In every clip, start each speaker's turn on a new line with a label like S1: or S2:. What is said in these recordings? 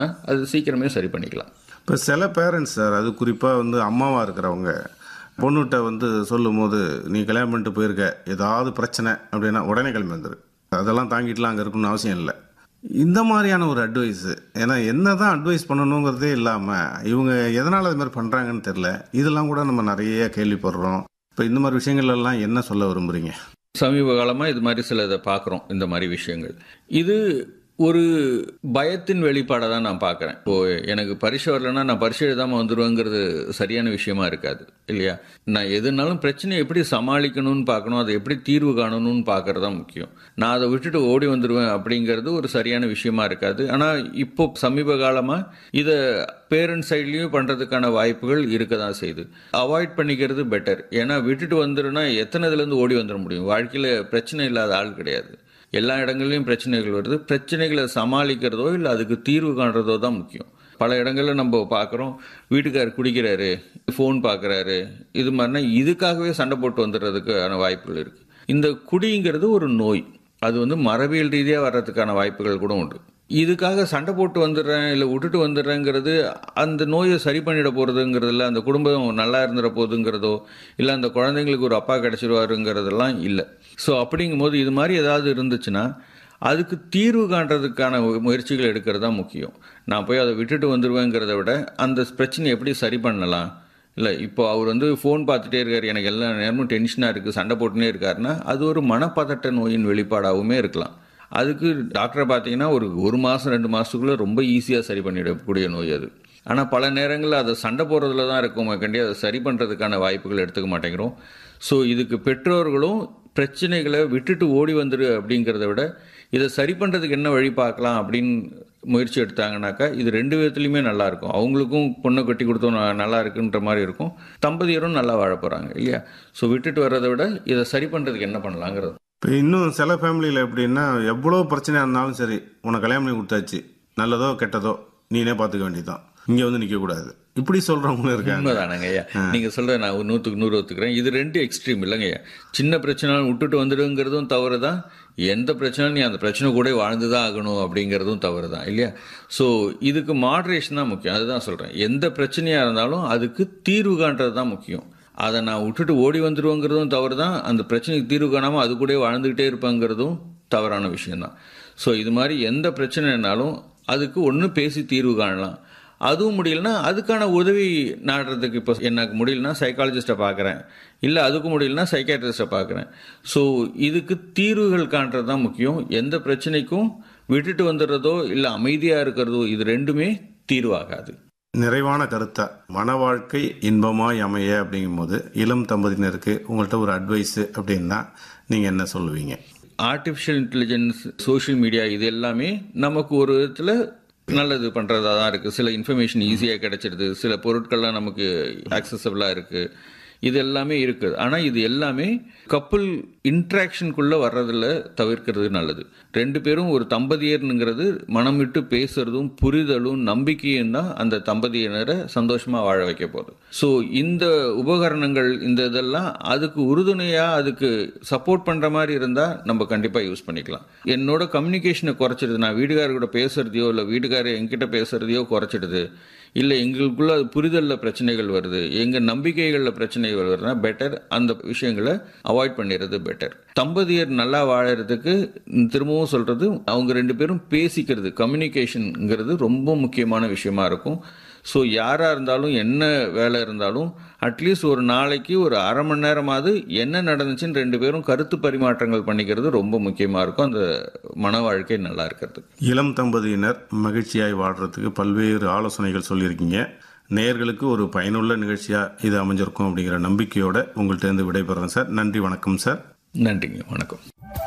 S1: அது சீக்கிரமே சரி பண்ணிக்கலாம்
S2: இப்போ சில பேரண்ட்ஸ் சார் அது குறிப்பாக வந்து அம்மாவாக இருக்கிறவங்க பொண்ணுகிட்ட வந்து சொல்லும்போது நீ கல்யாணம் பண்ணிட்டு போயிருக்க ஏதாவது பிரச்சனை அப்படின்னா உடனே கிளம்பி வந்துரு அதெல்லாம் தாங்கிட்டுலாம் அங்கே இருக்கணும்னு அவசியம் இல்லை இந்த மாதிரியான ஒரு அட்வைஸ் ஏன்னா என்ன தான் அட்வைஸ் பண்ணணுங்கிறதே இல்லாமல் இவங்க எதனால் அது மாதிரி பண்ணுறாங்கன்னு தெரில இதெல்லாம் கூட நம்ம நிறைய கேள்விப்படுறோம் இப்போ இந்த மாதிரி விஷயங்கள் எல்லாம் என்ன சொல்ல விரும்புகிறீங்க
S1: சமீப காலமாக இது மாதிரி சில இதை பார்க்குறோம் இந்த மாதிரி விஷயங்கள் இது ஒரு பயத்தின் வெளிப்பாடை தான் நான் பார்க்குறேன் இப்போ எனக்கு பரிசு வரலைன்னா நான் பரிசு எழுதாமல் வந்துடுவேங்கிறது சரியான விஷயமா இருக்காது இல்லையா நான் எதுனாலும் பிரச்சனையை எப்படி சமாளிக்கணும்னு பார்க்கணும் அதை எப்படி தீர்வு காணணும்னு பார்க்கறது தான் முக்கியம் நான் அதை விட்டுட்டு ஓடி வந்துடுவேன் அப்படிங்கிறது ஒரு சரியான விஷயமா இருக்காது ஆனால் இப்போ சமீப காலமாக இதை பேரண்ட் சைட்லேயும் பண்ணுறதுக்கான வாய்ப்புகள் இருக்க தான் செய்யுது அவாய்ட் பண்ணிக்கிறது பெட்டர் ஏன்னா விட்டுட்டு வந்துடுனா எத்தனை இதுலேருந்து ஓடி வந்துட முடியும் வாழ்க்கையில் பிரச்சனை இல்லாத ஆள் கிடையாது எல்லா இடங்கள்லையும் பிரச்சனைகள் வருது பிரச்சனைகளை சமாளிக்கிறதோ இல்லை அதுக்கு தீர்வு காண்றதோ தான் முக்கியம் பல இடங்களில் நம்ம பார்க்குறோம் வீட்டுக்காரர் குடிக்கிறாரு ஃபோன் பார்க்குறாரு இது மாதிரினா இதுக்காகவே சண்டை போட்டு வந்துடுறதுக்கான வாய்ப்புகள் இருக்குது இந்த குடிங்கிறது ஒரு நோய் அது வந்து மரபியல் ரீதியாக வர்றதுக்கான வாய்ப்புகள் கூட உண்டு இதுக்காக சண்டை போட்டு வந்துடுறேன் இல்லை விட்டுட்டு வந்துடுறேங்கிறது அந்த நோயை சரி பண்ணிட போகிறதுங்கிறதுல அந்த குடும்பம் நல்லா இருந்துட போகுதுங்கிறதோ இல்லை அந்த குழந்தைங்களுக்கு ஒரு அப்பா கிடச்சிருவாருங்கிறதெல்லாம் இல்லை ஸோ அப்படிங்கும்போது இது மாதிரி ஏதாவது இருந்துச்சுன்னா அதுக்கு தீர்வு காண்றதுக்கான முயற்சிகள் எடுக்கிறது தான் முக்கியம் நான் போய் அதை விட்டுட்டு வந்துடுவேங்கிறத விட அந்த பிரச்சனையை எப்படி சரி பண்ணலாம் இல்லை இப்போ அவர் வந்து ஃபோன் பார்த்துட்டே இருக்கார் எனக்கு எல்லா நேரமும் டென்ஷனாக இருக்குது சண்டை போட்டுனே இருக்காருன்னா அது ஒரு மனப்பதட்ட நோயின் வெளிப்பாடாகவுமே இருக்கலாம் அதுக்கு டாக்டரை பார்த்தீங்கன்னா ஒரு ஒரு மாதம் ரெண்டு மாதத்துக்குள்ளே ரொம்ப ஈஸியாக சரி பண்ணிடக்கூடிய நோய் அது ஆனால் பல நேரங்களில் அதை சண்டை போடுறதுல தான் இருக்கும் கண்டி அதை சரி பண்ணுறதுக்கான வாய்ப்புகள் எடுத்துக்க மாட்டேங்கிறோம் ஸோ இதுக்கு பெற்றோர்களும் பிரச்சனைகளை விட்டுட்டு ஓடி வந்துரு அப்படிங்கிறத விட இதை சரி பண்ணுறதுக்கு என்ன வழி பார்க்கலாம் அப்படின்னு முயற்சி எடுத்தாங்கனாக்கா இது ரெண்டு விதத்துலையுமே நல்லா இருக்கும் அவங்களுக்கும் பொண்ணை கட்டி கொடுத்தோம் நல்லா இருக்குன்ற மாதிரி இருக்கும் தம்பதியரும் நல்லா வாழ போகிறாங்க இல்லையா ஸோ விட்டுட்டு வர்றதை விட இதை சரி பண்ணுறதுக்கு என்ன பண்ணலாங்கிறது
S2: இப்போ இன்னும் சில ஃபேமிலியில் எப்படின்னா எவ்வளோ பிரச்சனையாக இருந்தாலும் சரி உனக்கு கல்யாணம் பண்ணி கொடுத்தாச்சு நல்லதோ கெட்டதோ நீனே பார்த்துக்க வேண்டியதுதான் இங்கே வந்து நிற்கக்கூடாது இப்படி சொல்கிறவங்களும் இருக்காங்க
S1: உண்மைதானங்க ஐயா நீங்க சொல்ற நான் ஒரு நூற்றுக்கு நூறு ஒத்துக்கிறேன் இது ரெண்டு எக்ஸ்ட்ரீம் இல்லைங்க ஐயா சின்ன பிரச்சனை விட்டுட்டு வந்துடுங்கிறதும் தவறு தான் எந்த பிரச்சனையும் நீ அந்த பிரச்சனை கூட வாழ்ந்து தான் ஆகணும் அப்படிங்கிறதும் தவறு தான் இல்லையா ஸோ இதுக்கு மாடரேஷன் தான் முக்கியம் அதுதான் சொல்றேன் எந்த பிரச்சனையா இருந்தாலும் அதுக்கு தீர்வு காண்றது தான் முக்கியம் அதை நான் விட்டுட்டு ஓடி வந்துடுவோங்கிறதும் தவறு தான் அந்த பிரச்சனைக்கு தீர்வு காணாமல் அது கூட வாழ்ந்துக்கிட்டே இருப்பாங்கிறதும் தவறான விஷயம்தான் ஸோ இது மாதிரி எந்த பிரச்சனைனாலும் அதுக்கு ஒன்று பேசி தீர்வு காணலாம் அதுவும் முடியலன்னா அதுக்கான உதவி நாடுறதுக்கு இப்போ எனக்கு முடியலன்னா சைக்காலஜிஸ்ட்டை பார்க்குறேன் இல்லை அதுக்கு முடியலன்னா சைக்காட்ரிஸ்ட்டை பார்க்குறேன் ஸோ இதுக்கு தீர்வுகள் காண்றது தான் முக்கியம் எந்த பிரச்சனைக்கும் விட்டுட்டு வந்துடுறதோ இல்லை அமைதியாக இருக்கிறதோ இது ரெண்டுமே தீர்வாகாது
S2: நிறைவான கருத்தா மன வாழ்க்கை இன்பமாய் அமைய அப்படிங்கும்போது இளம் தம்பதியினருக்கு உங்கள்கிட்ட ஒரு அட்வைஸ் அப்படின்னா நீங்கள் என்ன சொல்லுவீங்க
S1: ஆர்டிஃபிஷியல் இன்டெலிஜென்ஸ் சோஷியல் மீடியா இது எல்லாமே நமக்கு ஒரு விதத்தில் நல்லது பண்ணுறதா தான் இருக்குது சில இன்ஃபர்மேஷன் ஈஸியாக கிடைச்சிடுது சில பொருட்கள்லாம் நமக்கு ஆக்சசபிளாக இருக்குது இது எல்லாமே இருக்குது ஆனால் இது எல்லாமே கப்புள் இன்ட்ராக்ஷனுக்குள்ளே வர்றதில் தவிர்க்கிறது நல்லது ரெண்டு பேரும் ஒரு தம்பதியர்னுங்கிறது மனம் விட்டு பேசுறதும் புரிதலும் நம்பிக்கையும் தான் அந்த தம்பதியினரை சந்தோஷமாக வாழ வைக்க போகுது ஸோ இந்த உபகரணங்கள் இந்த இதெல்லாம் அதுக்கு உறுதுணையாக அதுக்கு சப்போர்ட் பண்ணுற மாதிரி இருந்தால் நம்ம கண்டிப்பாக யூஸ் பண்ணிக்கலாம் என்னோட கம்யூனிகேஷனை குறைச்சிடுது நான் வீட்டுக்காரர் கூட பேசுறதையோ இல்லை வீட்டுக்காரர் என்கிட்ட பேசுறதையோ குறைச்சிடுது இல்லை எங்களுக்குள்ள புரிதலில் பிரச்சனைகள் வருது எங்கள் நம்பிக்கைகளில் பிரச்சனைகள் வருதுன்னா பெட்டர் அந்த விஷயங்களை அவாய்ட் பண்ணிடுறது பெட்டர் தம்பதியர் நல்லா வாழறதுக்கு திரும்பவும் சொல்றது அவங்க ரெண்டு பேரும் பேசிக்கிறது கம்யூனிகேஷனுங்கிறது ரொம்ப முக்கியமான விஷயமா இருக்கும் ஸோ யாராக இருந்தாலும் என்ன வேலை இருந்தாலும் அட்லீஸ்ட் ஒரு நாளைக்கு ஒரு அரை மணி நேரமாவது என்ன நடந்துச்சுன்னு ரெண்டு பேரும் கருத்து பரிமாற்றங்கள் பண்ணிக்கிறது ரொம்ப முக்கியமாக இருக்கும் அந்த மன வாழ்க்கை நல்லா இருக்கிறது
S2: இளம் தம்பதியினர் மகிழ்ச்சியாய் வாழ்றதுக்கு பல்வேறு ஆலோசனைகள் சொல்லியிருக்கீங்க நேயர்களுக்கு ஒரு பயனுள்ள நிகழ்ச்சியாக இது அமைஞ்சிருக்கும் அப்படிங்கிற நம்பிக்கையோட உங்கள்கிட்ட இருந்து விடைபெறேன் சார் நன்றி வணக்கம் சார்
S1: நன்றிங்க வணக்கம்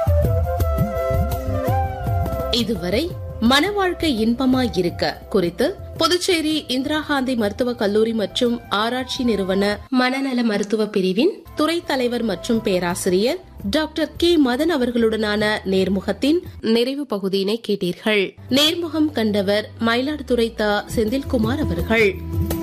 S3: இதுவரை மன வாழ்க்கை இன்பமாய் இருக்க குறித்து புதுச்சேரி இந்திரா காந்தி மருத்துவக் கல்லூரி மற்றும் ஆராய்ச்சி நிறுவன மனநல மருத்துவ பிரிவின் துறை தலைவர் மற்றும் பேராசிரியர் டாக்டர் கே மதன் அவர்களுடனான நேர்முகத்தின் நிறைவு பகுதியினை கேட்டீர்கள் நேர்முகம் கண்டவர் மயிலாடுதுறை தா செந்தில்குமார் அவர்கள்